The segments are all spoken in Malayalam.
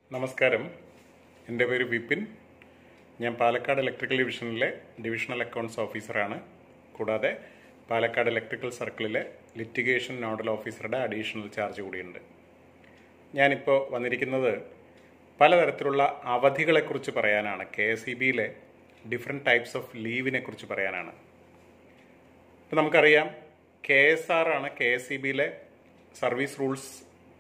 നമസ്കാരം എൻ്റെ പേര് വിപിൻ ഞാൻ പാലക്കാട് ഇലക്ട്രിക്കൽ ഡിവിഷനിലെ ഡിവിഷണൽ അക്കൗണ്ട്സ് ഓഫീസറാണ് കൂടാതെ പാലക്കാട് ഇലക്ട്രിക്കൽ സർക്കിളിലെ ലിറ്റിഗേഷൻ നോഡൽ ഓഫീസറുടെ അഡീഷണൽ ചാർജ് കൂടിയുണ്ട് ഞാനിപ്പോൾ വന്നിരിക്കുന്നത് പലതരത്തിലുള്ള അവധികളെക്കുറിച്ച് പറയാനാണ് കെ എസ് ഇ ബിയിലെ ഡിഫറെൻറ്റ് ടൈപ്സ് ഓഫ് ലീവിനെ കുറിച്ച് പറയാനാണ് ഇപ്പം നമുക്കറിയാം കെ എസ് ആർ ആണ് കെ എസ് ഇ ബിയിലെ സർവീസ് റൂൾസ്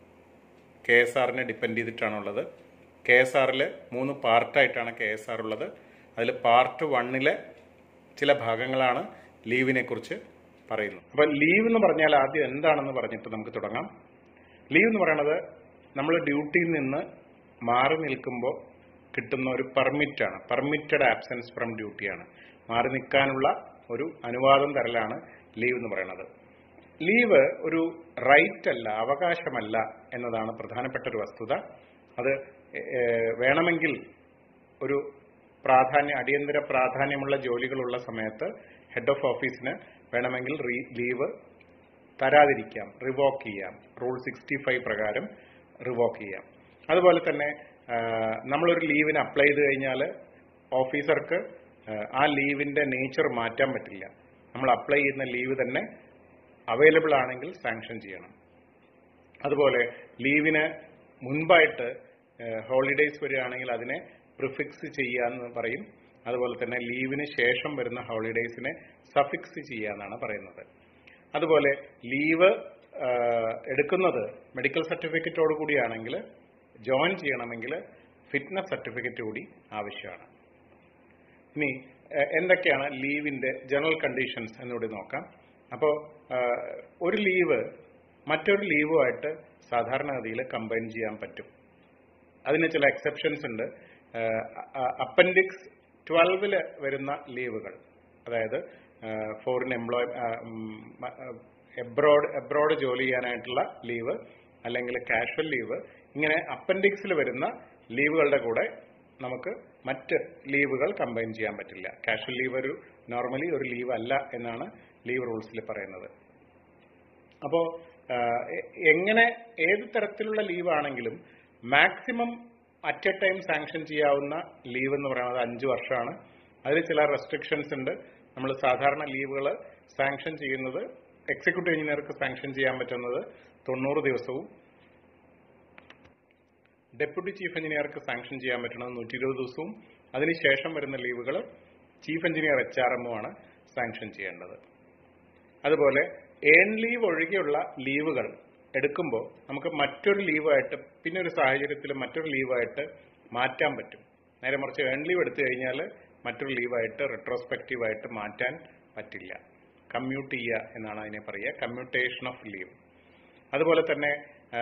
കെ എസ് ആറിനെ ഡിപ്പെൻഡ് ചെയ്തിട്ടാണുള്ളത് കെ എസ് ആറിൽ മൂന്ന് പാർട്ടായിട്ടാണ് കെ എസ് ആർ ഉള്ളത് അതിൽ പാർട്ട് വണ്ണിലെ ചില ഭാഗങ്ങളാണ് ലീവിനെ കുറിച്ച് പറയുന്നത് അപ്പോൾ ലീവ് എന്ന് പറഞ്ഞാൽ ആദ്യം എന്താണെന്ന് പറഞ്ഞിട്ട് നമുക്ക് തുടങ്ങാം ലീവ് എന്ന് പറയുന്നത് നമ്മൾ ഡ്യൂട്ടിയിൽ നിന്ന് മാറി നിൽക്കുമ്പോൾ കിട്ടുന്ന ഒരു പെർമിറ്റാണ് പെർമിറ്റഡ് ആബ്സെൻസ് ഫ്രം ഡ്യൂട്ടിയാണ് മാറി നിൽക്കാനുള്ള ഒരു അനുവാദം തരലാണ് ലീവ് എന്ന് പറയുന്നത് ലീവ് ഒരു റൈറ്റ് അല്ല അവകാശമല്ല എന്നതാണ് പ്രധാനപ്പെട്ട ഒരു വസ്തുത അത് ഏഹ്, വേണമെങ്കിൽ ഒരു പ്രാധാന്യ അടിയന്തര പ്രാധാന്യമുള്ള ജോലികളുള്ള സമയത്ത് ഹെഡ് ഓഫ് ഓഫീസിന് വേണമെങ്കിൽ റീ ലീവ് തരാതിരിക്കാം റിവോക്ക് ചെയ്യാം റൂൾ സിക്സ്റ്റി ഫൈവ് പ്രകാരം റിവോക്ക് ചെയ്യാം അതുപോലെ തന്നെ ആ, നമ്മളൊരു ലീവിന് അപ്ലൈ ചെയ്ത് കഴിഞ്ഞാൽ ഓഫീസർക്ക് ആ, ആ ലീവിന്റെ നേച്ചർ മാറ്റാൻ പറ്റില്ല നമ്മൾ അപ്ലൈ ചെയ്യുന്ന ലീവ് തന്നെ അവൈലബിൾ ആണെങ്കിൽ സാങ്ഷൻ ചെയ്യണം അതുപോലെ ലീവിന് മുൻപായിട്ട് ഹോളിഡേയ്സ് വരികയാണെങ്കിൽ അതിനെ പ്രിഫിക്സ് ചെയ്യാന്ന് പറയും അതുപോലെ തന്നെ ലീവിന് ശേഷം വരുന്ന ഹോളിഡേയ്സിനെ സഫിക്സ് ചെയ്യാന്നാണ് പറയുന്നത് അതുപോലെ ലീവ് എടുക്കുന്നത് മെഡിക്കൽ സർട്ടിഫിക്കറ്റോട് കൂടിയാണെങ്കിൽ ജോയിൻ ചെയ്യണമെങ്കിൽ ഫിറ്റ്നസ് സർട്ടിഫിക്കറ്റ് കൂടി ആവശ്യമാണ് ഇനി ഏഹ്, എന്തൊക്കെയാണ് ലീവിന്റെ ജനറൽ കണ്ടീഷൻസ് എന്നുകൂടി നോക്കാം അപ്പോൾ ഒരു ലീവ് മറ്റൊരു ലീവുമായിട്ട് സാധാരണഗതിയിൽ കമ്പൈൻ ചെയ്യാൻ പറ്റും അതിന് ചില എക്സെപ്ഷൻസ് ഉണ്ട് അപ്പൻഡിക്സ് ട്വൽവില് വരുന്ന ലീവുകൾ അതായത് ഫോറിൻ എംപ്ലോയ് എബ്രോഡ് എബ്രോഡ് ജോലി ചെയ്യാനായിട്ടുള്ള ലീവ് അല്ലെങ്കിൽ കാഷ്വൽ ലീവ് ഇങ്ങനെ അപ്പൻഡിക്സിൽ വരുന്ന ലീവുകളുടെ കൂടെ നമുക്ക് മറ്റ് ലീവുകൾ കമ്പൈൻ ചെയ്യാൻ പറ്റില്ല കാഷ്വൽ ലീവ് ഒരു നോർമലി ഒരു ലീവ് അല്ല എന്നാണ് ലീവ് റൂൾസിൽ പറയുന്നത് അപ്പോൾ എങ്ങനെ ഏത് തരത്തിലുള്ള ലീവ് ആണെങ്കിലും maximum at a time sanction ചെയ്യാവുന്ന ലീവ് എന്ന് പറയുന്നത് അഞ്ച് വർഷമാണ് അതിൽ ചില റെസ്ട്രിക്ഷൻസ് ഉണ്ട് നമ്മൾ സാധാരണ ലീവുകൾ സാങ്ഷൻ ചെയ്യുന്നത് എക്സിക്യൂട്ടീവ് എഞ്ചിനീയർക്ക് സാങ്ഷൻ ചെയ്യാൻ പറ്റുന്നത് തൊണ്ണൂറ് ദിവസവും ഡെപ്യൂട്ടി ചീഫ് എഞ്ചിനീയർക്ക് സാങ്ഷൻ ചെയ്യാൻ പറ്റുന്നത് നൂറ്റി ഇരുപത് ദിവസവും അതിനുശേഷം വരുന്ന ലീവുകൾ ചീഫ് എഞ്ചിനീയർ എച്ച് ആർ ആണ് സാങ്ഷൻ ചെയ്യേണ്ടത് അതുപോലെ ഏൺ ലീവ് ഒഴികെയുള്ള ലീവുകൾ എടുക്കുമ്പോൾ നമുക്ക് മറ്റൊരു ലീവായിട്ട് പിന്നെ ഒരു സാഹചര്യത്തിൽ മറ്റൊരു ലീവായിട്ട് മാറ്റാൻ പറ്റും നേരെ മറിച്ച് ഏൺ ലീവ് എടുത്തു കഴിഞ്ഞാൽ മറ്റൊരു ലീവായിട്ട് റെട്രോസ്പെക്റ്റീവായിട്ട് മാറ്റാൻ പറ്റില്ല കമ്മ്യൂട്ട് ചെയ്യുക എന്നാണ് അതിനെ പറയുക കമ്മ്യൂട്ടേഷൻ ഓഫ് ലീവ് അതുപോലെ തന്നെ ആ,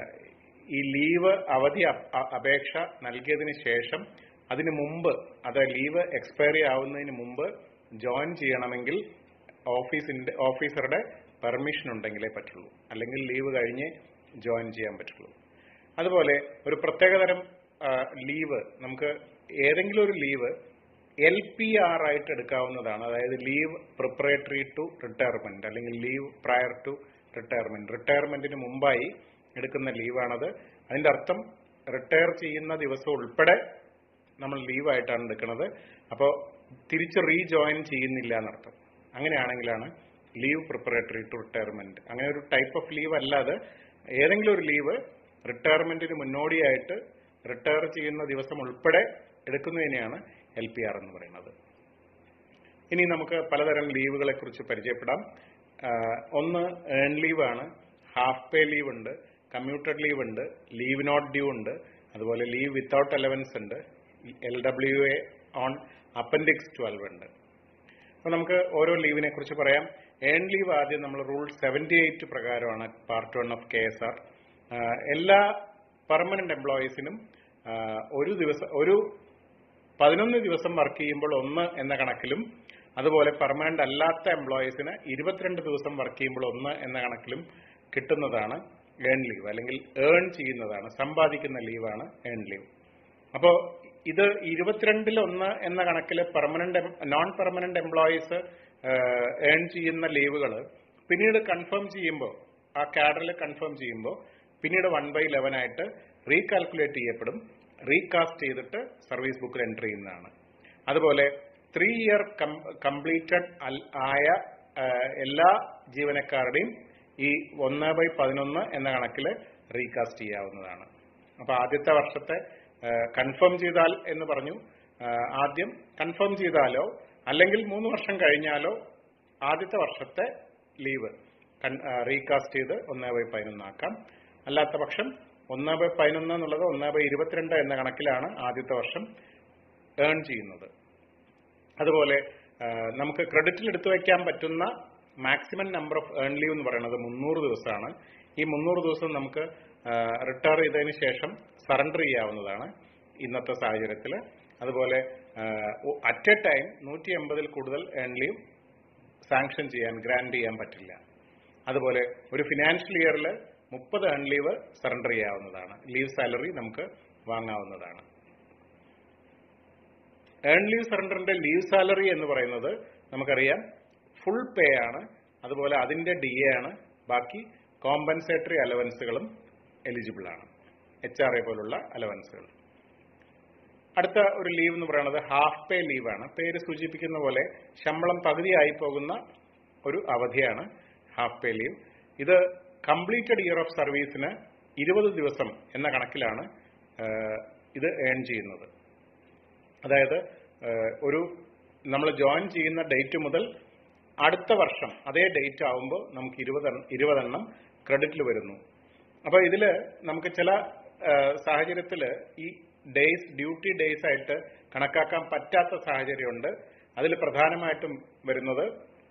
ഈ ലീവ് അവധി അപ്- അ- അപേക്ഷ നൽകിയതിന് ശേഷം അതിന് മുമ്പ് അത് ലീവ് എക്സ്പയറി ആവുന്നതിന് മുമ്പ് ജോയിൻ ചെയ്യണമെങ്കിൽ ഓഫീസിന്റെ ഓഫീസറുടെ പെർമിഷൻ ഉണ്ടെങ്കിലേ പറ്റുള്ളൂ അല്ലെങ്കിൽ ലീവ് കഴിഞ്ഞ് ജോയിൻ ചെയ്യാൻ പറ്റുള്ളൂ അതുപോലെ ഒരു പ്രത്യേകതരം ആ, ലീവ് നമുക്ക് ഏതെങ്കിലും ഒരു ലീവ് എൽ പി ആർ ആയിട്ട് എടുക്കാവുന്നതാണ് അതായത് ലീവ് പ്രിപ്പറേറ്ററി ടു റിട്ടയർമെന്റ് അല്ലെങ്കിൽ ലീവ് പ്രയർ ടു റിട്ടയർമെന്റ് റിട്ടയർമെന്റിന് മുമ്പായി എടുക്കുന്ന ലീവാണത് അതിന്റെ അർത്ഥം റിട്ടയർ ചെയ്യുന്ന ദിവസം ഉൾപ്പെടെ നമ്മൾ ലീവായിട്ടാണ് എടുക്കുന്നത് അപ്പോൾ തിരിച്ച് റീജോയിൻ ചെയ്യുന്നില്ല എന്നർത്ഥം അങ്ങനെയാണെങ്കിലാണ് ലീവ് പ്രിപ്പറേറ്ററി ടു റിട്ടയർമെന്റ് അങ്ങനെ ഒരു ടൈപ്പ് ഓഫ് ലീവ് അല്ലാതെ ഏതെങ്കിലും ഒരു ലീവ് റിട്ടയർമെന്റിന് മുന്നോടിയായിട്ട് റിട്ടയർ ചെയ്യുന്ന ദിവസം ഉൾപ്പെടെ എടുക്കുന്നതിനെയാണ് എൽ പി ആർ എന്ന് പറയുന്നത് ഇനി നമുക്ക് പലതരം ലീവുകളെ കുറിച്ച് പരിചയപ്പെടാം ആഹ് ഒന്ന് ഏൺ ലീവ് ആണ് ഹാഫ് പേ ലീവ് ഉണ്ട് കമ്മ്യൂട്ടഡ് ലീവ് ഉണ്ട് ലീവ് നോട്ട് ഡ്യൂ ഉണ്ട് അതുപോലെ ലീവ് വിത്തൗട്ട് അലവൻസ് ഉണ്ട് L W A on appendix twelve ഉണ്ട് അപ്പൊ നമുക്ക് ഓരോ ലീവിനെ കുറിച്ച് പറയാം ഏൺ ലീവ് ആദ്യം നമ്മൾ റൂൾ സെവന്റി എയ്റ്റ് പ്രകാരമാണ് part one of K S R എല്ലാ പെർമനന്റ് എംപ്ലോയീസിനും ഒരു ദിവസം ഒരു പതിനൊന്ന് ദിവസം വർക്ക് ചെയ്യുമ്പോൾ ഒന്ന് എന്ന കണക്കിലും അതുപോലെ പെർമനന്റ് അല്ലാത്ത എംപ്ലോയീസിന് ഇരുപത്തിരണ്ട് ദിവസം വർക്ക് ചെയ്യുമ്പോൾ ഒന്ന് എന്ന കണക്കിലും കിട്ടുന്നതാണ് ഏൺ ലീവ് അല്ലെങ്കിൽ ഏൺ ചെയ്യുന്നതാണ് സമ്പാദിക്കുന്ന ലീവാണ് ഏൺ ലീവ് അപ്പോൾ ഇത് ഇരുപത്തിരണ്ടിൽ ഒന്ന് എന്ന കണക്കിൽ permanent non permanent employees earn ചെയ്യുന്ന ലീവുകൾ പിന്നീട് കൺഫേം ചെയ്യുമ്പോൾ ആ കാഡറിൽ കൺഫേം ചെയ്യുമ്പോൾ പിന്നീട് വൺ ബൈ ലെവൻ ആയിട്ട് റീകാൽക്കുലേറ്റ് ചെയ്യപ്പെടും റീകാസ്റ്റ് ചെയ്തിട്ട് സർവീസ് ബുക്കിൽ എൻട്രി ചെയ്യുന്നതാണ് അതുപോലെ ത്രീ ഇയർ കംപ്ലീറ്റഡ് ആയ ആ, എല്ലാ ജീവനക്കാരുടെയും ഈ ഒന്ന് ബൈ പതിനൊന്ന് എന്ന കണക്കിൽ റീകാസ്റ്റ് ചെയ്യാവുന്നതാണ് അപ്പൊ ആദ്യത്തെ വർഷത്തെ കൺഫേം ചെയ്താൽ എന്ന് പറഞ്ഞു ആ, ആദ്യം കൺഫേം ചെയ്താലോ അല്ലെങ്കിൽ മൂന്ന് വർഷം കഴിഞ്ഞാലോ ആദ്യത്തെ വർഷത്തെ ലീവ് റീകാസ്റ്റ് ചെയ്ത് ഒന്ന് ബൈ പതിനൊന്നാക്കാം അല്ലാത്ത പക്ഷം ഒന്ന് ബൈ പതിനൊന്ന് എന്നുള്ളത് ഒന്ന് ബൈ ഇരുപത്തിരണ്ട് എന്ന കണക്കിലാണ് ആദ്യത്തെ വർഷം ഏൺ ചെയ്യുന്നത് അതുപോലെ ആ, നമുക്ക് ക്രെഡിറ്റിൽ എടുത്തു വയ്ക്കാൻ പറ്റുന്ന maximum number of earn leave എന്ന് പറയുന്നത് മുന്നൂറ് ദിവസമാണ് ഈ മുന്നൂറ് ദിവസം നമുക്ക് റിട്ടയർ ചെയ്തതിന് ശേഷം സറണ്ടർ ചെയ്യാവുന്നതാണ് ഇന്നത്തെ സാഹചര്യത്തിൽ അതുപോലെ അറ്റ് എ ടൈം നൂറ്റി എൺപതിൽ കൂടുതൽ ഏൺ ലീവ് സാങ്ഷൻ ചെയ്യാൻ ഗ്രാന്റ് ചെയ്യാൻ പറ്റില്ല അതുപോലെ ഒരു ഫിനാൻഷ്യൽ ഇയറിൽ മുപ്പത് ഏൺ ലീവ് സറണ്ടർ ചെയ്യാവുന്നതാണ് ലീവ് സാലറി നമുക്ക് വാങ്ങാവുന്നതാണ് ഏൺ ലീവ് സറണ്ടറിന്റെ ലീവ് സാലറി എന്ന് പറയുന്നത് നമുക്കറിയാം ഫുൾ പേ ആണ് അതുപോലെ അതിന്റെ ഡി എ ആണ് ബാക്കി കോമ്പൻസേറ്ററി അലവൻസുകളും എലിജിബിൾ ആണ് എച്ച് ആർ എ പോലുള്ള അലവൻസുകൾ അടുത്ത ഒരു ലീവ് എന്ന് പറയുന്നത് ഹാഫ് പേ ലീവാണ് പേര് സൂചിപ്പിക്കുന്ന പോലെ ശമ്പളം പകുതിയായി പോകുന്ന ഒരു അവധിയാണ് ഹാഫ് പേ ലീവ് ഇത് കംപ്ലീറ്റഡ് ഇയർ ഓഫ് സർവീസിന് ഇരുപത് ദിവസം എന്ന കണക്കിലാണ് ഏഹ്, ഇത് ഏൺ ചെയ്യുന്നത് അതായത് ഏഹ്, ഒരു നമ്മൾ ജോയിൻ ചെയ്യുന്ന ഡേറ്റ് മുതൽ അടുത്ത വർഷം അതേ ഡേറ്റ് ആവുമ്പോൾ നമുക്ക് ഇരുപത് ഇരുപതെണ്ണം ക്രെഡിറ്റിൽ വരുന്നു അപ്പൊ ഇതില് നമുക്ക് ചില സാഹചര്യത്തിൽ ഈ ഡേയ്സ് ഡ്യൂട്ടി ഡേയ്സ് ആയിട്ട് കണക്കാക്കാൻ പറ്റാത്ത സാഹചര്യമുണ്ട് അതിൽ പ്രധാനമായിട്ടും വരുന്നത്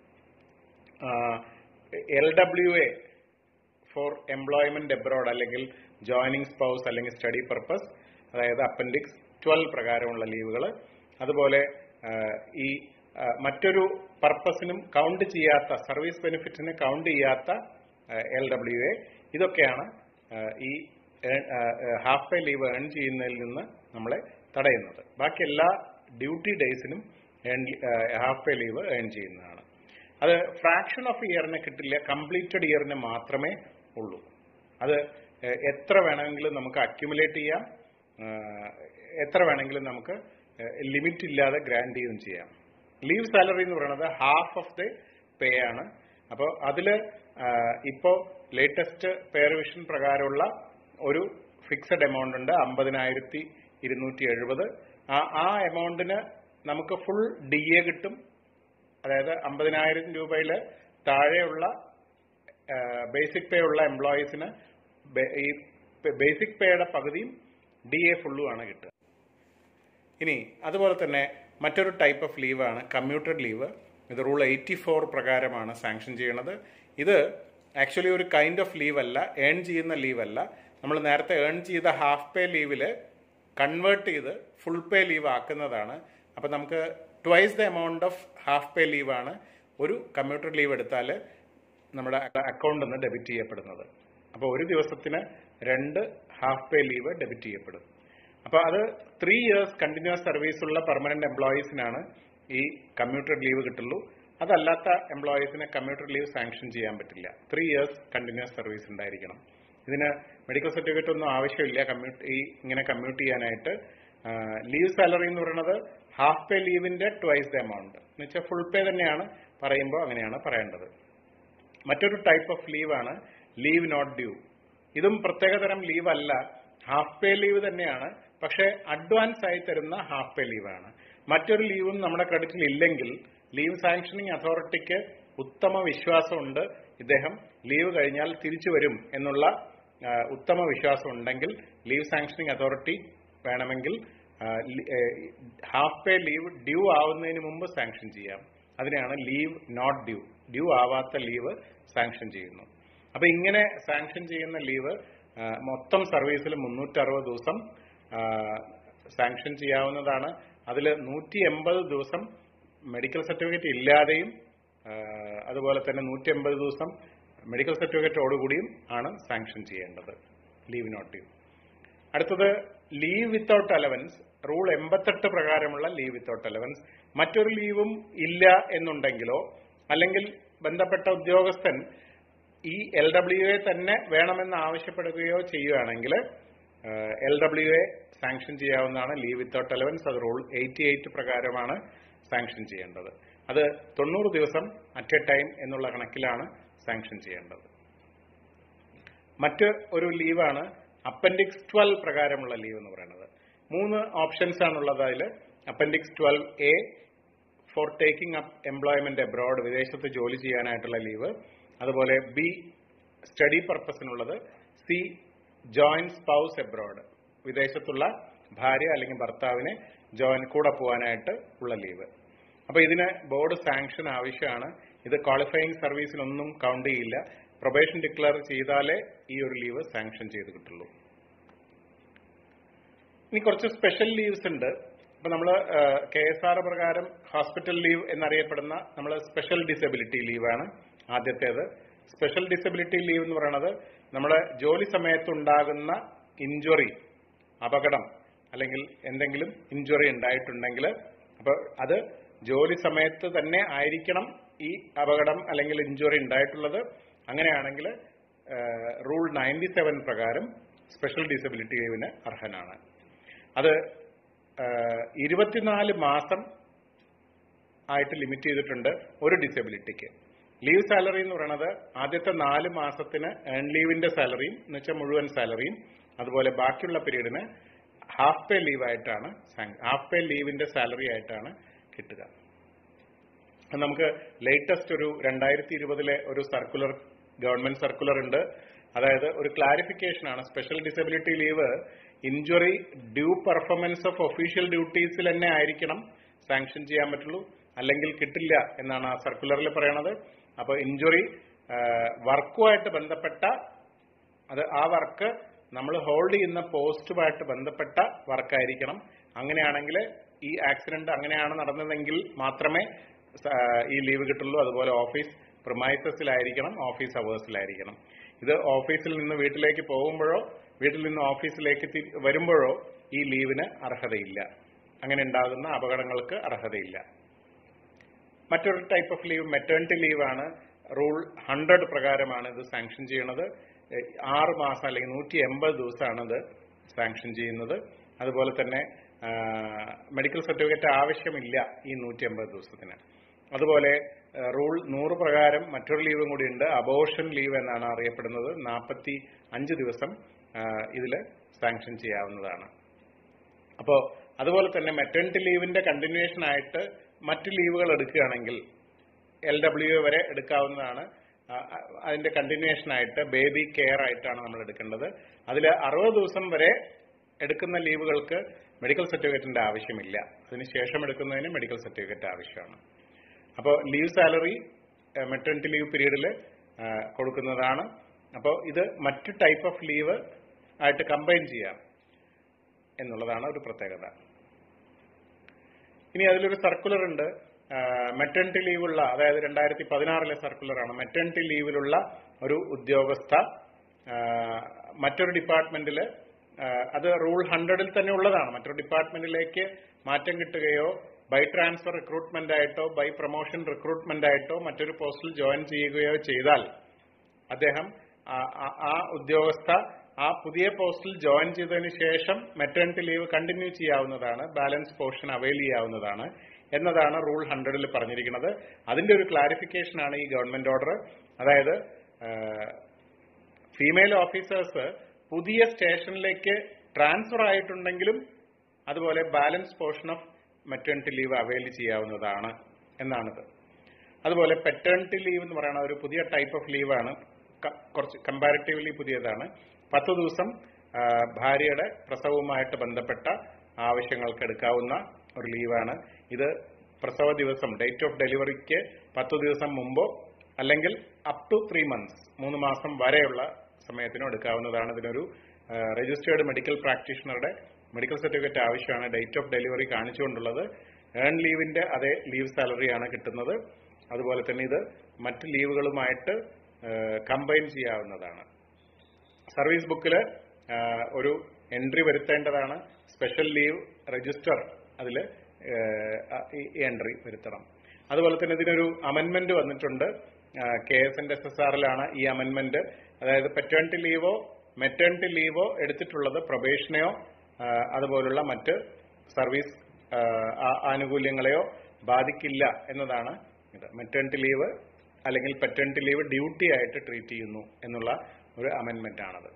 L W A for employment abroad അല്ലെങ്കിൽ ജോയിനിങ് സ്പൗസ് അല്ലെങ്കിൽ സ്റ്റഡി പർപ്പസ് അതായത് അപ്പൻഡിക്സ് ട്വൽവ് പ്രകാരമുള്ള ലീവുകൾ അതുപോലെ ആ, ഈ ആ, മറ്റൊരു പർപ്പസിനും കൗണ്ട് ചെയ്യാത്ത സർവീസ് ബെനിഫിറ്റിന് കൗണ്ട് ചെയ്യാത്ത എൽ ഡബ്ല്യു എ ഇതൊക്കെയാണ് ആ, ഈ ഹാഫ് പേ ലീവ് ഏൺ ചെയ്യുന്നതിൽ നിന്ന് നമ്മളെ തടയുന്നത് ബാക്കി എല്ലാ ഡ്യൂട്ടി ഡേയ്സിനും ഹാഫ് പേ ലീവ് ഏൺ ചെയ്യുന്നതാണ് അത് ഫ്രാക്ഷൻ ഓഫ് ഇയറിന് കിട്ടില്ല കംപ്ലീറ്റഡ് ഇയറിന് മാത്രമേ ഉള്ളൂ അത് ഏഹ്, എത്ര വേണമെങ്കിലും നമുക്ക് അക്യുമുലേറ്റ് ചെയ്യാം ഏഹ്, എത്ര വേണമെങ്കിലും നമുക്ക് ലിമിറ്റ് ഇല്ലാതെ ഗ്രാൻഡ് ചെയ്യുകയും ചെയ്യാം ലീവ് സാലറി എന്ന് പറയുന്നത് ഹാഫ് ഓഫ് ദി പേ ആണ് അപ്പോൾ അതിൽ ഇപ്പോൾ ലേറ്റസ്റ്റ് പേ റിവിഷൻ പ്രകാരമുള്ള ഒരു ഫിക്സഡ് എമൗണ്ട് ഉണ്ട് അമ്പതിനായിരത്തി ഇരുന്നൂറ്റി എഴുപത് ആ ആ എമൗണ്ടിന് നമുക്ക് ഫുൾ ഡി എ കിട്ടും അതായത് അമ്പതിനായിരം രൂപയിൽ താഴെയുള്ള ബേസിക് പേ ഉള്ള എംപ്ലോയീസിന് ഈ ബേസിക് പേയുടെ പകുതിയും ഡി എ ഫുള്ളുമാണ് കിട്ടുക ഇനി അതുപോലെ തന്നെ മറ്റൊരു ടൈപ്പ് ഓഫ് ലീവാണ് കമ്മ്യൂട്ടഡ് ലീവ് ഇത് റൂൾ എയ്റ്റി ഫോർ പ്രകാരമാണ് സാങ്ഷൻ ചെയ്യണത് ഇത് ആക്ച്വലി ഒരു കൈൻഡ് ഓഫ് ലീവ് അല്ല ഏൺ ചെയ്യുന്ന ലീവ് അല്ല നമ്മൾ നേരത്തെ ഏൺ ചെയ്ത ഹാഫ് പേ ലീവില് കൺവേർട്ട് ചെയ്ത് ഫുൾ പേ ലീവ് ആക്കുന്നതാണ് അപ്പം നമുക്ക് twice the amount of half pay ലീവാണ് ഒരു കമ്മ്യൂട്ടർ ലീവ് എടുത്താൽ നമ്മുടെ അക്കൗണ്ടിൽ നിന്ന് ഡെബിറ്റ് ചെയ്യപ്പെടുന്നത് അപ്പോൾ ഒരു ദിവസത്തിന് രണ്ട് ഹാഫ് പേ ലീവ് ഡെബിറ്റ് ചെയ്യപ്പെടും അപ്പോൾ അത് ത്രീ ഇയേഴ്സ് കണ്ടിന്യൂസ് സർവീസ് ഉള്ള പെർമനന്റ് എംപ്ലോയീസിനാണ് ഈ കമ്മ്യൂട്ടർ ലീവ് കിട്ടുള്ളൂ അതല്ലാത്ത എംപ്ലോയീസിന് കമ്മ്യൂട്ടർ ലീവ് സാങ്ഷൻ ചെയ്യാൻ പറ്റില്ല ത്രീ ഇയേഴ്സ് കണ്ടിന്യൂസ് സർവീസ് ഉണ്ടായിരിക്കണം ഇതിന് മെഡിക്കൽ സർട്ടിഫിക്കറ്റ് ഒന്നും ആവശ്യമില്ല കമ്മ്യൂട്ട് ഈ ഇങ്ങനെ കമ്മ്യൂട്ട് ചെയ്യാനായിട്ട് ലീവ് സാലറി എന്ന് പറയുന്നത് ഹാഫ് പേ ലീവിന്റെ ട്വൈസ് ദ എമൗണ്ട് എന്ന് വെച്ചാൽ ഫുൾ പേ തന്നെയാണ് പറയുമ്പോൾ അങ്ങനെയാണ് പറയേണ്ടത് മറ്റൊരു ടൈപ്പ് ഓഫ് ലീവാണ് ലീവ് നോട്ട് ഡ്യൂ ഇതും പ്രത്യേകതരം ലീവ് അല്ല ഹാഫ് പേ ലീവ് തന്നെയാണ് പക്ഷേ അഡ്വാൻസ് ആയി തരുന്ന ഹാഫ് പേ ലീവാണ് മറ്റൊരു ലീവും നമ്മുടെ ക്രെഡിറ്റിൽ ഇല്ലെങ്കിൽ ലീവ് സാങ്ഷനിങ് അതോറിറ്റിക്ക് ഉത്തമ വിശ്വാസമുണ്ട് ഇദ്ദേഹം ലീവ് കഴിഞ്ഞാൽ തിരിച്ചു വരും എന്നുള്ള ആ, ഉത്തമ വിശ്വാസം ഉണ്ടെങ്കിൽ ലീവ് സാങ്ഷനിങ് അതോറിറ്റി വേണമെങ്കിൽ ഹാഫ് പേ ലീവ് ഡ്യൂ ആവുന്നതിന് മുമ്പ് സാങ്ഷൻ ചെയ്യാം അതിനെയാണ് ലീവ് നോട്ട് ഡ്യൂ ഡ്യൂ ആവാത്ത ലീവ് സാങ്ഷൻ ചെയ്യുന്നു അപ്പൊ ഇങ്ങനെ സാങ്ഷൻ ചെയ്യുന്ന ലീവ് ആ, മൊത്തം സർവീസിൽ മുന്നൂറ്ററുപത് ദിവസം സാങ്ഷൻ ചെയ്യാവുന്നതാണ് അതിൽ നൂറ്റി എൺപത് ദിവസം മെഡിക്കൽ സർട്ടിഫിക്കറ്റ് ഇല്ലാതെയും ആ, അതുപോലെ തന്നെ നൂറ്റി എൺപത് ദിവസം മെഡിക്കൽ സർട്ടിഫിക്കറ്റോടുകൂടിയും ആണ് സാങ്ഷൻ ചെയ്യേണ്ടത് ലീവ് നോട്ട് ഡ്യൂ അടുത്തത് ലീവ് വിത്തൗട്ട് അലവൻസ് റൂൾ എൺപത്തെട്ട് പ്രകാരമുള്ള ലീവ് വിത്തൗട്ട് അലവൻസ് മറ്റൊരു ലീവും ഇല്ല എന്നുണ്ടെങ്കിലോ അല്ലെങ്കിൽ ബന്ധപ്പെട്ട ഉദ്യോഗസ്ഥൻ ഈ എൽ ഡബ്ല്യു എ തന്നെ വേണമെന്ന് ആവശ്യപ്പെടുകയോ ചെയ്യുകയാണെങ്കിൽ എൽ ഡബ്ല്യു എ സാങ്ഷൻ ചെയ്യാവുന്നതാണ് ലീവ് വിത്തൗട്ട് അലവൻസ് അത് റൂൾ എയ്റ്റി എയ്റ്റ് പ്രകാരമാണ് സാങ്ഷൻ ചെയ്യേണ്ടത് അത് തൊണ്ണൂറ് ദിവസം അറ്റ് എ ടൈം എന്നുള്ള കണക്കിലാണ് സാങ്ഷൻ ചെയ്യേണ്ടത് മറ്റ് ഒരു ലീവാണ് അപ്പൻഡിക്സ് ട്വൽവ് പ്രകാരമുള്ള ലീവ് എന്ന് പറയുന്നത് മൂന്ന് ഓപ്ഷൻസ് ആണുള്ളത് അതിൽ appendix twelve A for taking up employment abroad വിദേശത്ത് ജോലി ചെയ്യാനായിട്ടുള്ള ലീവ് അതുപോലെ ബി സ്റ്റഡി പർപ്പസിനുള്ളത് സി ജോയിന്റ് സ്പൗസ് എബ്രോഡ് വിദേശത്തുള്ള ഭാര്യ അല്ലെങ്കിൽ ഭർത്താവിനെ ജോയിൻ കൂടെ പോകാനായിട്ട് ഉള്ള ലീവ് അപ്പൊ ഇതിന് ബോർഡ് സാങ്ഷൻ ആവശ്യമാണ് ഇത് ക്വാളിഫയിങ് സർവീസിനൊന്നും കൗണ്ട് ചെയ്യില്ല പ്രൊബേഷൻ ഡിക്ലെയർ ചെയ്താലേ ഈ ഒരു ലീവ് സാങ്ഷൻ ചെയ്ത് കിട്ടുള്ളൂ ഇനി കുറച്ച് സ്പെഷ്യൽ ലീവ്സ് ഉണ്ട് ഇപ്പൊ നമ്മൾ കെ എസ് ആർ പ്രകാരം ഹോസ്പിറ്റൽ ലീവ് എന്നറിയപ്പെടുന്ന നമ്മൾ സ്പെഷ്യൽ ഡിസബിലിറ്റി ലീവാണ് ആദ്യത്തേത് സ്പെഷ്യൽ ഡിസബിലിറ്റി ലീവ് എന്ന് പറയുന്നത് നമ്മുടെ ജോലി സമയത്തുണ്ടാകുന്ന ഇഞ്ചുറി അപകടം അല്ലെങ്കിൽ എന്തെങ്കിലും ഇഞ്ചുറി ഉണ്ടായിട്ടുണ്ടെങ്കിൽ അപ്പൊ അത് ജോലി സമയത്ത് തന്നെ ആയിരിക്കണം ഈ അപകടം അല്ലെങ്കിൽ ഇഞ്ചുറി ഉണ്ടായിട്ടുള്ളത് അങ്ങനെയാണെങ്കിൽ റൂൾ നയൻറ്റി സെവൻ പ്രകാരം സ്പെഷ്യൽ ഡിസബിലിറ്റി ലീവിന് അർഹനാണ് അത് ഇരുപത്തിനാല് മാസം ആയിട്ട് ലിമിറ്റ് ചെയ്തിട്ടുണ്ട് ഒരു ഡിസബിലിറ്റിക്ക് ലീവ് സാലറി എന്ന് പറയുന്നത് ആദ്യത്തെ നാല് മാസത്തിന് ഏൺ ലീവിന്റെ സാലറിയും എന്ന് വെച്ചാൽ മുഴുവൻ സാലറിയും അതുപോലെ ബാക്കിയുള്ള പീരീഡിന് ഹാഫ് പേ ലീവ് ആയിട്ടാണ് ഹാഫ് പേ ലീവിന്റെ സാലറി ആയിട്ടാണ് കിട്ടുക നമുക്ക് ലേറ്റസ്റ്റ് ഒരു രണ്ടായിരത്തി ഇരുപതിലെ ഒരു സർക്കുലർ ഗവൺമെന്റ് സർക്കുലർ ഉണ്ട് അതായത് ഒരു ക്ലാരിഫിക്കേഷൻ ആണ് special disability leave injury due performance of official ഡ്യൂട്ടീസിൽ തന്നെ ആയിരിക്കണം സാങ്ഷൻ ചെയ്യാൻ പറ്റുള്ളൂ അല്ലെങ്കിൽ കിട്ടില്ല എന്നാണ് ആ സർക്കുലറിൽ പറയണത് അപ്പൊ ഇഞ്ചുറി വർക്കുമായിട്ട് ബന്ധപ്പെട്ട അത് ആ വർക്ക് നമ്മൾ ഹോൾഡ് ചെയ്യുന്ന പോസ്റ്റുമായിട്ട് ബന്ധപ്പെട്ട വർക്കായിരിക്കണം അങ്ങനെയാണെങ്കിൽ ഈ ആക്സിഡന്റ് അങ്ങനെയാണ് നടന്നതെങ്കിൽ മാത്രമേ ഈ ലീവ് കിട്ടുള്ളൂ അതുപോലെ ഓഫീസ് പ്രിമൈസസിലായിരിക്കണം ഓഫീസ് അവേഴ്സിലായിരിക്കണം ഇത് ഓഫീസിൽ നിന്ന് വീട്ടിലേക്ക് പോകുമ്പോഴോ വീട്ടിൽ നിന്ന് ഓഫീസിലേക്ക് വരുമ്പോഴോ ഈ ലീവിന് അർഹതയില്ല അങ്ങനെ ഉണ്ടാകുന്ന അപകടങ്ങൾക്ക് അർഹതയില്ല മറ്റൊരു ടൈപ്പ് ഓഫ് ലീവ് മെറ്റേണിറ്റി ലീവാണ് റൂൾ ഹൺഡ്രഡ് പ്രകാരമാണ് ഇത് സാങ്ഷൻ ചെയ്യുന്നത് ആറ് മാസം അല്ലെങ്കിൽ നൂറ്റി എൺപത് ദിവസമാണ് ഇത് സാങ്ഷൻ ചെയ്യുന്നത് അതുപോലെ തന്നെ മെഡിക്കൽ സർട്ടിഫിക്കറ്റ് ആവശ്യമില്ല ഈ നൂറ്റി എൺപത് ദിവസത്തിന് അതുപോലെ റൂൾ നൂറ് പ്രകാരം മറ്റൊരു ലീവും കൂടി ഉണ്ട് അബോഷൻ ലീവ് എന്നാണ് അറിയപ്പെടുന്നത് നാൽപ്പത്തി അഞ്ച് ദിവസം ഇതിൽ സാങ്ഷൻ ചെയ്യാവുന്നതാണ് അപ്പോൾ അതുപോലെ തന്നെ മെറ്റേണിറ്റി ലീവിന്റെ കണ്ടിന്യൂവേഷൻ ആയിട്ട് മറ്റ് ലീവുകൾ എടുക്കുകയാണെങ്കിൽ എൽ ഡബ്ല്യു വരെ എടുക്കാവുന്നതാണ് അതിന്റെ കണ്ടിന്യൂവേഷൻ ആയിട്ട് ബേബി കെയർ ആയിട്ടാണ് നമ്മൾ എടുക്കേണ്ടത് അതിൽ അറുപത് ദിവസം വരെ എടുക്കുന്ന ലീവുകൾക്ക് മെഡിക്കൽ സർട്ടിഫിക്കറ്റിന്റെ ആവശ്യമില്ല അതിനുശേഷം എടുക്കുന്നതിന് മെഡിക്കൽ സർട്ടിഫിക്കറ്റ് ആവശ്യമാണ് അപ്പോൾ ലീവ് സാലറി മെറ്റേണിറ്റി ലീവ് പീരീഡിൽ കൊടുക്കുന്നതാണ് അപ്പോൾ ഇത് മറ്റു ടൈപ്പ് ഓഫ് ലീവ് ആയിട്ട് കമ്പൈൻ ചെയ്യാം എന്നുള്ളതാണ് ഒരു പ്രത്യേകത ഇനി അതിലൊരു സർക്കുലർ ഉണ്ട് മെറ്റേണിറ്റി ലീവുള്ള അതായത് രണ്ടായിരത്തി പതിനാറിലെ സർക്കുലറാണ് മെറ്റേണിറ്റി ലീവിലുള്ള ഒരു ഉദ്യോഗസ്ഥ മറ്റൊരു ഡിപ്പാർട്ട്മെന്റിൽ അത് റൂൾ ഹൺഡ്രഡിൽ തന്നെ ഉള്ളതാണ് മറ്റൊരു ഡിപ്പാർട്ട്മെന്റിലേക്ക് മാറ്റം കിട്ടുകയോ ബൈ ട്രാൻസ്ഫർ റിക്രൂട്ട്മെന്റ് ആയിട്ടോ ബൈ പ്രൊമോഷൻ റിക്രൂട്ട്മെന്റ് ആയിട്ടോ മറ്റൊരു പോസ്റ്റിൽ ജോയിൻ ചെയ്യുകയോ ചെയ്താൽ അദ്ദേഹം ആ ഉദ്യോഗസ്ഥ ആ പുതിയ പോസ്റ്റിൽ ജോയിൻ ചെയ്തതിന് ശേഷം മെറ്റേണിറ്റി ലീവ് കണ്ടിന്യൂ ചെയ്യാവുന്നതാണ് ബാലൻസ് പോർഷൻ അവൈൽ ചെയ്യാവുന്നതാണ് എന്നതാണ് റൂൾ ഹൺഡ്രഡിൽ പറഞ്ഞിരിക്കുന്നത് അതിന്റെ ഒരു ക്ലാരിഫിക്കേഷൻ ആണ് ഈ ഗവൺമെന്റ് ഓർഡർ അതായത് ഫീമെയിൽ ഓഫീസേഴ്സ് പുതിയ സ്റ്റേഷനിലേക്ക് ട്രാൻസ്ഫർ ആയിട്ടുണ്ടെങ്കിലും അതുപോലെ balance portion of maternity leave avail ചെയ്യാവുന്നതാണ് എന്നാണിത് അതുപോലെ പെറ്റേണിറ്റി ലീവ് എന്ന് പറയുന്ന ഒരു പുതിയ ടൈപ്പ് ഓഫ് ലീവാണ് കുറച്ച് കമ്പാരിറ്റീവ്ലി പുതിയതാണ് പത്ത് ദിവസം ഭാര്യയുടെ പ്രസവവുമായിട്ട് ബന്ധപ്പെട്ട ആവശ്യങ്ങൾക്ക് എടുക്കാവുന്ന ഒരു ലീവാണ് ഇത് പ്രസവ ദിവസം ഡേറ്റ് ഓഫ് ഡെലിവറിക്ക് പത്ത് ദിവസം മുമ്പോ അല്ലെങ്കിൽ അപ് ടു ത്രീ മന്ത്സ് മൂന്ന് മാസം വരെയുള്ള സമയത്തിനും എടുക്കാവുന്നതാണ് ഇതിനൊരു രജിസ്റ്റേർഡ് മെഡിക്കൽ പ്രാക്ടീഷണറുടെ മെഡിക്കൽ സർട്ടിഫിക്കറ്റ് ആവശ്യമാണ് ഡേറ്റ് ഓഫ് ഡെലിവറി കാണിച്ചുകൊണ്ടുള്ളത് ഏൺ ലീവിന്റെ അതേ ലീവ് സാലറിയാണ് കിട്ടുന്നത് അതുപോലെ തന്നെ ഇത് മറ്റ് ലീവുകളുമായിട്ട് കമ്പൈൻ ചെയ്യാവുന്നതാണ് സർവീസ് ബുക്കിൽ ഒരു എൻട്രി വരുത്തേണ്ടതാണ് സ്പെഷ്യൽ ലീവ് രജിസ്റ്റർ അതിൽ എൻട്രി വരുത്തണം അതുപോലെ തന്നെ ഇതിനൊരു അമെന്റ്മെന്റ് വന്നിട്ടുണ്ട് K S N S S ആറിലാണ് ഈ അമെന്റ്മെന്റ് അതായത് പെറ്റേണിറ്റി ലീവോ മെറ്റേണിറ്റി ലീവോ എടുത്തിട്ടുള്ളത് പ്രൊബേഷനെയോ അതുപോലുള്ള മറ്റ് സർവീസ് ആ, ആ- ആനുകൂല്യങ്ങളെയോ ബാധിക്കില്ല എന്നതാണ് ഇത് മെറ്റേണിറ്റി ലീവ് അല്ലെങ്കിൽ പെറ്റേണിറ്റി ലീവ് ഡ്യൂട്ടി ആയിട്ട് ട്രീറ്റ് ചെയ്യുന്നു എന്നുള്ള ഒരു അമെൻമെന്റ് ആണത്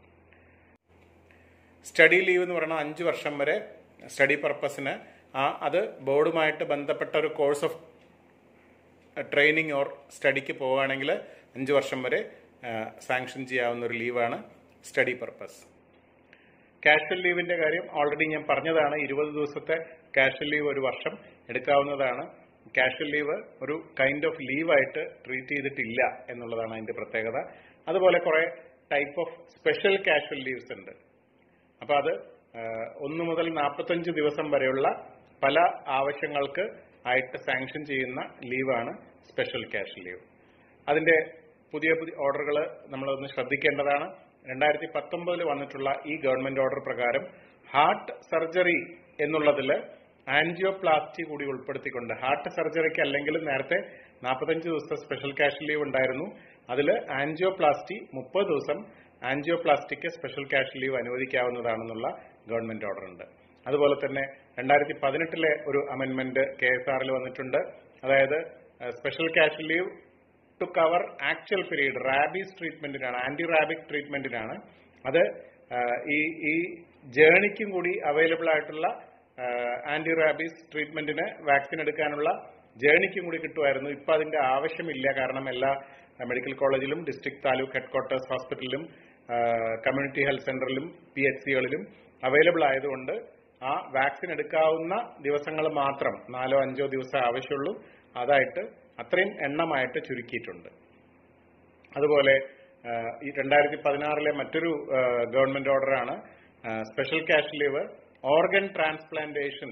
സ്റ്റഡി ലീവ് എന്ന് പറയുന്നത് അഞ്ച് വർഷം വരെ സ്റ്റഡി പർപ്പസിന് ആ അത് ബോർഡുമായിട്ട് ബന്ധപ്പെട്ട ഒരു കോഴ്സ് ഓഫ് ട്രെയിനിങ് ഓർ സ്റ്റഡിക്ക് പോവുകയാണെങ്കിൽ അഞ്ച് വർഷം വരെ സാങ്ഷൻ ചെയ്യാവുന്ന ഒരു ലീവാണ് സ്റ്റഡി പർപ്പസ് കാഷ്വൽ ലീവിന്റെ കാര്യം ഓൾറെഡി ഞാൻ പറഞ്ഞതാണ് ഇരുപത് ദിവസത്തെ കാഷ്വൽ ലീവ് ഒരു വർഷം എടുക്കാവുന്നതാണ് കാഷ്വൽ ലീവ് ഒരു കൈൻഡ് ഓഫ് ലീവായിട്ട് ട്രീറ്റ് ചെയ്തിട്ടില്ല എന്നുള്ളതാണ് അതിന്റെ പ്രത്യേകത അതുപോലെ കുറെ type of special casual leaves ഉണ്ട് അപ്പൊ അത് ഒന്ന് മുതൽ നാൽപ്പത്തഞ്ച് ദിവസം വരെയുള്ള പല ആവശ്യങ്ങൾക്ക് ആയിട്ട് സാങ്ഷൻ ചെയ്യുന്ന ലീവാണ് സ്പെഷ്യൽ ക്യാഷ് ലീവ് അതിന്റെ പുതിയ പുതിയ ഓർഡറുകൾ നമ്മളൊന്ന് ശ്രദ്ധിക്കേണ്ടതാണ് രണ്ടായിരത്തി പത്തൊമ്പതിൽ വന്നിട്ടുള്ള ഈ ഗവൺമെന്റ് ഓർഡർ പ്രകാരം ഹാർട്ട് സർജറി എന്നുള്ളതിൽ ആൻജിയോപ്ലാസ്റ്റി കൂടി ഉൾപ്പെടുത്തിക്കൊണ്ട് ഹാർട്ട് സർജറിക്ക് അല്ലെങ്കിൽ നേരത്തെ നാൽപ്പത്തഞ്ച് ദിവസത്തെ സ്പെഷ്യൽ ക്യാഷ് ലീവ് ഉണ്ടായിരുന്നു അതിൽ ആൻജിയോപ്ലാസ്റ്റി മുപ്പത് ദിവസം ആൻജിയോപ്ലാസ്റ്റിക്ക് സ്പെഷ്യൽ ക്യാഷ് ലീവ് അനുവദിക്കാവുന്നതാണെന്നുള്ള ഗവൺമെന്റ് ഓർഡർ ഉണ്ട് അതുപോലെ തന്നെ രണ്ടായിരത്തി പതിനെട്ടിലെ ഒരു അമെന്റ്മെന്റ് കെ എസ് ആറിൽ വന്നിട്ടുണ്ട് അതായത് special cash leave to cover actual period rabies ട്രീറ്റ്മെന്റിനാണ് ആന്റി റാബിക് ട്രീറ്റ്മെന്റിനാണ് അത് ആ, ഈ ഈ ജേണിക്കും കൂടി അവൈലബിൾ ആയിട്ടുള്ള ആന്റി റാബീസ് ട്രീറ്റ്മെന്റിന് വാക്സിൻ എടുക്കാനുള്ള ജേണിക്കും കൂടി കിട്ടുമായിരുന്നു ഇപ്പൊ അതിന്റെ ആവശ്യമില്ല കാരണം എല്ലാ മെഡിക്കൽ കോളേജിലും ഡിസ്ട്രിക്ട് താലൂക്ക് ഹെഡ്ക്വാർട്ടേഴ്സ് ഹോസ്പിറ്റലിലും കമ്മ്യൂണിറ്റി ഹെൽത്ത് സെന്ററിലും പി എച്ച് സികളിലും അവൈലബിൾ ആയതുകൊണ്ട് ആ വാക്സിൻ എടുക്കാവുന്ന ദിവസങ്ങൾ മാത്രം നാലോ അഞ്ചോ ദിവസം ആവശ്യമുള്ളൂ അതായിട്ട് അത്രയും എണ്ണമായിട്ട് ചുരുക്കിയിട്ടുണ്ട് അതുപോലെ ആ, ഈ രണ്ടായിരത്തി പതിനാറിലെ മറ്റൊരു ആ, ഗവൺമെന്റ് ഓർഡറാണ് special cash leave organ transplantation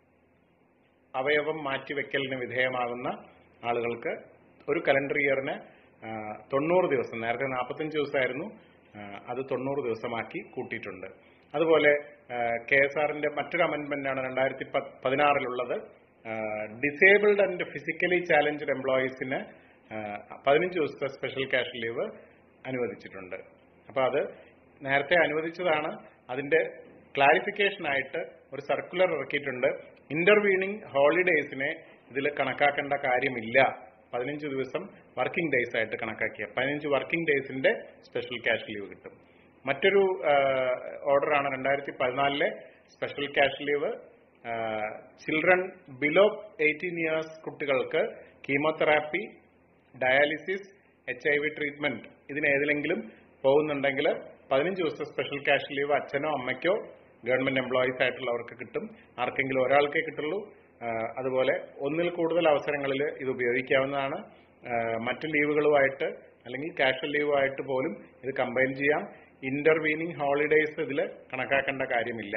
അവയവം മാറ്റിവെക്കലിന് വിധേയമാകുന്ന ആളുകൾക്ക് ഒരു കലണ്ടർ ഇയറിന് ആ, തൊണ്ണൂറ് ദിവസം നേരത്തെ നാൽപ്പത്തഞ്ച് ദിവസമായിരുന്നു ആ, അത് തൊണ്ണൂറ് ദിവസമാക്കി കൂട്ടിയിട്ടുണ്ട് അതുപോലെ കെ എസ് ആറിന്റെ മറ്റൊരു അമെന്റ്മെന്റ് ആണ് രണ്ടായിരത്തി പതിനാറിലുള്ളത് ഡിസേബിൾഡ് ആൻഡ് ഫിസിക്കലി ചാലഞ്ചഡ് എംപ്ലോയീസിന് പതിനഞ്ച് ദിവസത്തെ സ്പെഷ്യൽ ക്യാഷ് ലീവ് അനുവദിച്ചിട്ടുണ്ട് അപ്പൊ അത് നേരത്തെ അനുവദിച്ചതാണ് അതിന്റെ ക്ലാരിഫിക്കേഷൻ ആയിട്ട് ഒരു സർക്കുലർ ഇറക്കിയിട്ടുണ്ട് ഇന്റർവീനിങ് ഹോളിഡേയ്സിനെ ഇതിൽ കണക്കാക്കേണ്ട കാര്യമില്ല പതിനഞ്ച് ദിവസം വർക്കിംഗ് ഡേയ്സ് ആയിട്ട് കണക്കാക്കിയ പതിനഞ്ച് വർക്കിംഗ് ഡേയ്സിന്റെ സ്പെഷ്യൽ ക്യാഷ് ലീവ് കിട്ടും മറ്റൊരു ഓർഡറാണ് രണ്ടായിരത്തി പതിനാലിലെ special cash leave children below eighteen years കുട്ടികൾക്ക് chemotherapy dialysis H I V treatment ഇതിനേതിലെങ്കിലും പോകുന്നുണ്ടെങ്കിൽ പതിനഞ്ച് ദിവസത്തെ സ്പെഷ്യൽ ക്യാഷ് ലീവ് അച്ഛനോ അമ്മയ്ക്കോ ഗവൺമെന്റ് എംപ്ലോയീസ് ആയിട്ടുള്ളവർക്ക് കിട്ടും ആർക്കെങ്കിലും ഒരാൾക്കേ കിട്ടുള്ളൂ ആ, അതുപോലെ ഒന്നിൽ കൂടുതൽ അവസരങ്ങളിൽ ഇത് ഉപയോഗിക്കാവുന്നതാണ് ആ, മറ്റ് ലീവുകളുമായിട്ട് അല്ലെങ്കിൽ കാഷ്വൽ ലീവുമായിട്ട് പോലും ഇത് കമ്പൈൻ ചെയ്യാം ഇന്റർവീനിങ് ഹോളിഡേയ്സ് ഇതിൽ കണക്കാക്കേണ്ട കാര്യമില്ല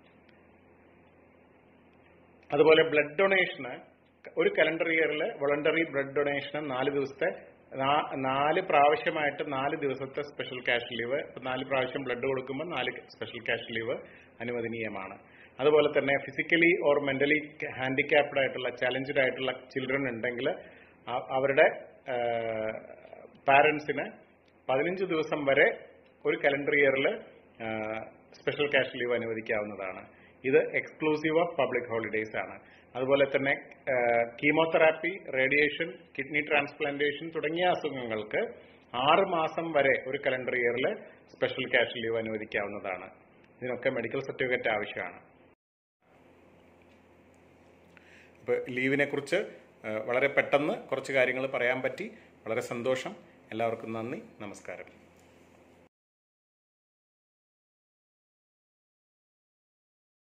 അതുപോലെ ബ്ലഡ് ഡൊണേഷന് ഒരു കലണ്ടർ ഇയറിൽ വോളണ്ടറി ബ്ലഡ് ഡൊണേഷന് നാല് ദിവസത്തെ നാ- നാല് പ്രാവശ്യമായിട്ട് നാല് ദിവസത്തെ സ്പെഷ്യൽ ക്യാഷ് ലീവ് ഇപ്പൊ നാല് പ്രാവശ്യം ബ്ലഡ് കൊടുക്കുമ്പോൾ നാല് സ്പെഷ്യൽ ക്യാഷ് ലീവ് അനുവദനീയമാണ് അതുപോലെ തന്നെ ഫിസിക്കലി ഓർ മെന്റലി ഹാൻഡിക്യാപ്ഡ് ആയിട്ടുള്ള ചലഞ്ചഡ് ആയിട്ടുള്ള ചിൽഡ്രൻ ഉണ്ടെങ്കിൽ അ- അവരുടെ പാരന്റ്സിന് പതിനഞ്ച് ദിവസം വരെ ഒരു കലണ്ടർ ഇയറിൽ സ്പെഷ്യൽ ക്യാഷ് ലീവ് അനുവദിക്കാവുന്നതാണ് ഇത് എക്സ്ക്ലൂസീവ് ഓഫ് പബ്ലിക് ഹോളിഡേയ്സ് ആണ് അതുപോലെ തന്നെ കീമോതെറാപ്പി റേഡിയേഷൻ കിഡ്നി ട്രാൻസ്പ്ലാന്റേഷൻ തുടങ്ങിയ അസുഖങ്ങൾക്ക് ആറ് മാസം വരെ ഒരു കലണ്ടർ ഇയറിൽ സ്പെഷ്യൽ ക്യാഷ് ലീവ് അനുവദിക്കാവുന്നതാണ് ഇതിനൊക്കെ മെഡിക്കൽ സർട്ടിഫിക്കറ്റ് ആവശ്യമാണ് അപ്പോൾ ലീവിനെ കുറിച്ച് വളരെ പെട്ടെന്ന് കുറച്ച് കാര്യങ്ങൾ പറയാൻ പറ്റി വളരെ സന്തോഷം എല്ലാവർക്കും നന്ദി നമസ്കാരം